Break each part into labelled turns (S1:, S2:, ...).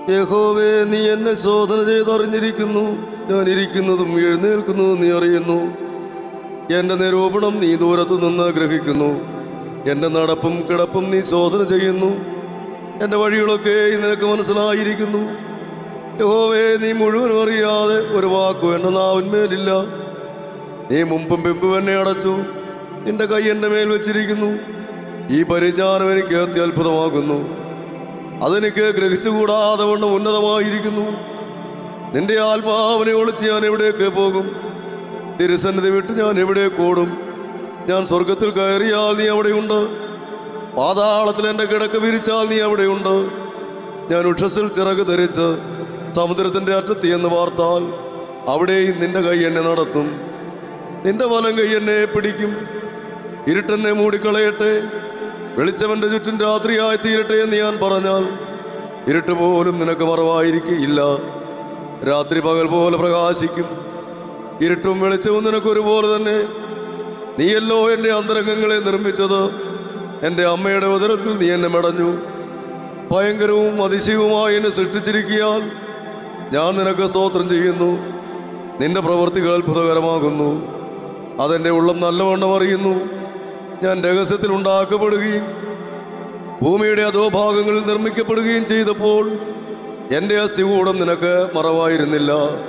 S1: യഹോവേ നീ എന്നെ ശോധന ചെയ്തറിഞ്ഞിരിക്കുന്നു ഞാൻ ഇരിക്കുന്നതും എഴുന്നേൽക്കുന്നതും നീ അറിയുന്നു എന്റെ നിരൂപണം നീ ദൂരത്തു നിന്ന് ഗ്രഹിക്കുന്നു എന്റെ നടപ്പും കിടപ്പും നീ ശോധന ചെയ്യുന്നു എന്റെ വഴികളൊക്കെ നിനക്ക് മനസ്സിലായിരിക്കുന്നു യഹോവേ നീ മുഴുവനും അറിയാതെ ഒരു വാക്കു എന്റെ നാവിന്മേലില്ല നീ മുമ്പും പിമ്പും എന്നെ അടച്ചു നിന്റെ കൈ എന്റെ മേൽ വെച്ചിരിക്കുന്നു ഈ പരിജ്ഞാനം എനിക്ക് അത്യത്ഭുതമാകുന്നു അതെനിക്ക് ഗ്രഹിച്ചുകൂടാതെ വണ്ണം ഉന്നതമായിരിക്കുന്നു നിന്റെ ആത്മാവിനെ ഒളിച്ച് ഞാൻ എവിടേക്ക് പോകും തിരുസന്നിധി വിട്ട് ഞാൻ എവിടേക്ക് ഓടും ഞാൻ സ്വർഗത്തിൽ കയറിയാൽ നീ അവിടെയുണ്ട് പാതാളത്തിൽ എൻ്റെ കിടക്ക വിരിച്ചാൽ നീ അവിടെയുണ്ട് ഞാൻ ഉഷസ്സിൽ ചിറക് ധരിച്ച് സമുദ്രത്തിൻ്റെ അറ്റത്ത് എന്ന് വാർത്താൽ അവിടെയും നിന്റെ കൈ എന്നെ നടത്തും നിന്റെ വലം കൈ എന്നെ പിടിക്കും ഇരുട്ടെന്നെ മൂടിക്കളയട്ടെ വെളിച്ചവന്റെ ചുറ്റും രാത്രിയായി തീരട്ടെ എന്ന് ഞാൻ പറഞ്ഞാൽ ഇരുട്ട് പോലും നിനക്ക് മറവായിരിക്കില്ല രാത്രി പകൽ പോലെ പ്രകാശിക്കും ഇരുട്ടും വെളിച്ചവും നിനക്കൊരുപോലെ തന്നെ നീയല്ലോ എൻ്റെ അന്തരംഗങ്ങളെ നിർമ്മിച്ചത് എൻ്റെ അമ്മയുടെ ഉദരത്തിൽ നീ എന്നെ മെടഞ്ഞു ഭയങ്കരവും അതിശയവുമായി എന്നെ സൃഷ്ടിച്ചിരിക്കിയാൽ ഞാൻ നിനക്ക് സ്തോത്രം ചെയ്യുന്നു നിന്റെ പ്രവൃത്തികൾ അത്ഭുതകരമാകുന്നു അതെൻ്റെ ഉള്ളം നല്ലവണ്ണം അറിയുന്നു ഞാൻ രഹസ്യത്തിൽ ഉണ്ടാക്കപ്പെടുകയും ഭൂമിയുടെ അധോഭാഗങ്ങളിൽ നിർമ്മിക്കപ്പെടുകയും ചെയ്തപ്പോൾ എൻ്റെ അസ്ഥികൂടം നിനക്ക് മറവായിരുന്നില്ല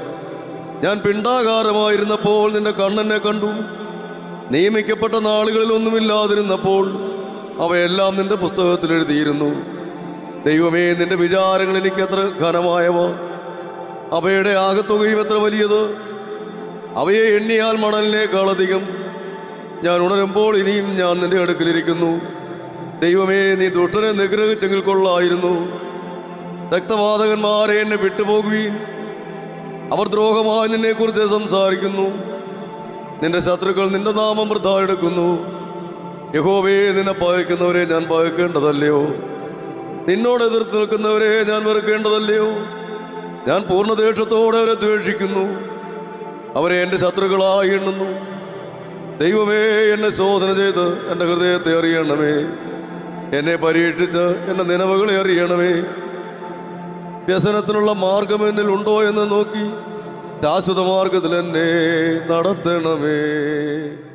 S1: ഞാൻ പിണ്ടാകാരമായിരുന്നപ്പോൾ നിന്റെ കണ്ണെന്നെ കണ്ടു നിയമിക്കപ്പെട്ട നാളുകളിൽ ഒന്നുമില്ലാതിരുന്നപ്പോൾ അവയെല്ലാം നിന്റെ പുസ്തകത്തിൽ എഴുതിയിരുന്നു ദൈവമേ നിന്റെ വിചാരങ്ങൾ എനിക്ക് എത്ര ഘനമായവ അവയുടെ ആകത്തുകയും എത്ര വലിയത് അവയെ എണ്ണിയാൽ മണലിനേക്കാളധികം ഞാൻ ഉണരുമ്പോൾ ഇനിയും ഞാൻ നിന്റെ അടുക്കലിരിക്കുന്നു ദൈവമേ നീ ദുഷ്ടനെ നിഗ്രഹിച്ചെങ്കിൽ കൊള്ളായിരുന്നു രക്തവാതകന്മാരെ എന്നെ വിട്ടുപോകുകയും അവർ ദ്രോഹമായി നിന്നെക്കുറിച്ച് സംസാരിക്കുന്നു നിന്റെ ശത്രുക്കൾ നിന്റെ നാമം വൃദ്ധ എടുക്കുന്നു യഹോവേ നിന്നെ പകയ്ക്കുന്നവരെ ഞാൻ പകയ്ക്കേണ്ടതല്ലയോ നിന്നോട് എതിർത്ത് നിൽക്കുന്നവരെ ഞാൻ വെറുക്കേണ്ടതല്ലയോ ഞാൻ പൂർണ്ണദേഷത്തോടെ അവരെ ദ്വേഷിക്കുന്നു അവരെ എൻ്റെ ശത്രുക്കളായി എണ്ണുന്നു ദൈവമേ എന്നെ ശോധന ചെയ്ത് എൻ്റെ ഹൃദയത്തെ അറിയണമേ എന്നെ പരീക്ഷിച്ച് എൻ്റെ നിലവുകളെ അറിയണമേ വ്യസനത്തിനുള്ള മാർഗം എന്നിൽ ഉണ്ടോ എന്ന് നോക്കി ശാശ്വത മാർഗത്തിൽ എന്നെ നടത്തണമേ